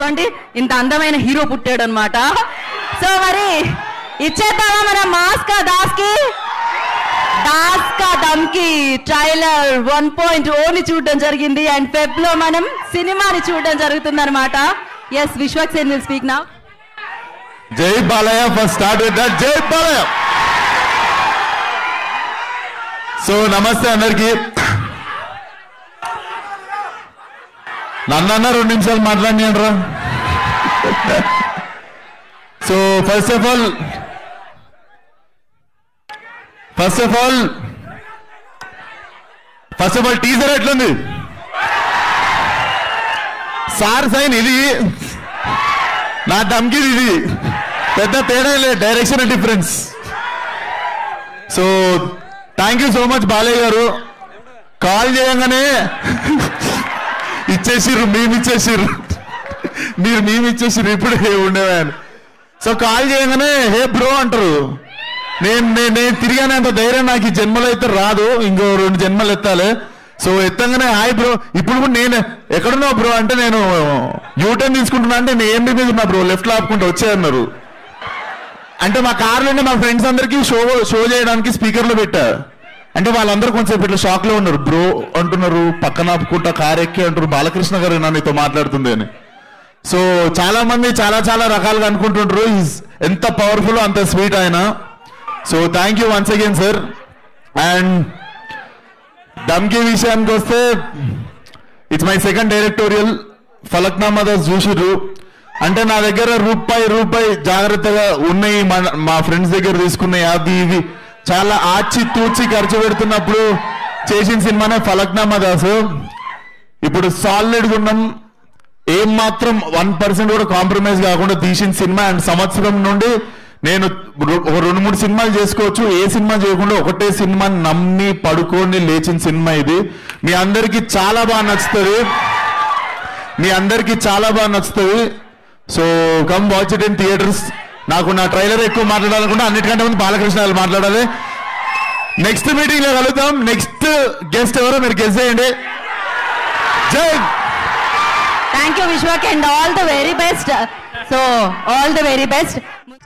అంటే ఇంత అందమైన హీరో పుట్టాడు అనమాట సో మరి ఇచ్చేద్దామా మన మాస్ కా దాస్ కి దాస్ కా దమ్ కి ట్రైలర్ వన్ పాయింట్ ఓని చూడడం జరిగింది అండ్ ఫెబ్ లో మనం సినిమాని చూడడం జరుగుతుంది అనమాట yes Vishwak Sen will speak నా జై Balayya first start with that జై బాలయ్య సో నమస్తే అందరికి నన్నన్న రెండు నిమిషాలు మాట్లాడినరా so first of all first of all first of all teaser ఎట్లుంది సార్ సైన్ ఇది నా దమ్కిది ఇది పెద్ద తేడా లేదు direction difference so thank you so much Balayya గారు కాల్ చేయగానే ఇచ్చేసిర్రు మేము ఇచ్చేసిర్రు మీరు మేము ఇచ్చేసిర్రు ఇప్పుడు ఉండేవాను సో కాల్ చేయగానే హే బ్రో అంటారు నేను నేను నేను తిరిగానే అంత ధైర్యం నాకు ఈ జన్మలో అయితే రాదు ఇంకో రెండు జన్మలు ఎత్తాలి సో ఎత్తంగానే హాయ్ బ్రో ఇప్పుడు కూడా నేను ఎక్కడున్నావు బ్రో అంటే నేను యూటర్న్ తీసుకుంటున్నా అంటే నేను ఏంటి మీద ఉన్నా బ్రో లెఫ్ట్ లో ఆపుకుంటూ వచ్చేయన్నారు అంటే మా కార్లోనే మా ఫ్రెండ్స్ అందరికి షో షో చేయడానికి స్పీకర్లు పెట్టా అంటే వాళ్ళందరూ కొంచెం ఇట్లా షాక్ లో ఉన్నారు బ్రో అంటున్నారు పక్కన ఆపుకుంటా కార్ ఎక్కి అంటారు బాలకృష్ణ గారు నా నీతో మాట్లాడుతుంది అని సో చాలా మంది చాలా చాలా రకాలుగా అనుకుంటుంటారు ఈజ్ ఎంత పవర్ఫుల్ అంత స్వీట్ ఆయన so thank you once again sir and Dhamki విషయానికి వస్తే it's my second directorial Falaknuma Das చూసిర్రు అంటే నా దగ్గర రూపాయి రూపాయి జాగ్రత్తగా ఉన్నాయి మన- మా ఫ్రెండ్స్ దగ్గర తీసుకున్నాయి అది ఇవి చాలా ఆచి తూచి ఖర్చు పెడుతున్నప్పుడు చేసిన సినిమానే ఫలక్నామా దాసు ఇప్పుడు సాలిడ్ ఉన్నాం ఏం మాత్రం వన్ పర్సెంట్ కూడా కాంప్రమైజ్ కాకుండా తీసిన సినిమా అండ్ సంవత్సరం నుండి నేను రు- ఒక రెండు మూడు సినిమాలు చేసుకోవచ్చు ఏ సినిమా చేయకుండా ఒకటే సినిమా నమ్మి పడుకొని లేచిన సినిమా ఇది మీ అందరికి చాలా బాగా నచ్చుతుంది మీ అందరికి చాలా బాగా నచ్చుతుంది so come watch it in theatres నాకు నా ట్రైలర్ ఎక్కువ మాట్లాడాలనుకుంటే అన్నిటికంటే ముందు బాలకృష్ణ గారు మాట్లాడాలి నెక్స్ట్ మీటింగ్ లో కలుద్దాం నెక్స్ట్ గెస్ట్ ఎవరో మీరు గెస్ట్ చేయండి జై thank you Vishwak and all the very best so all the very best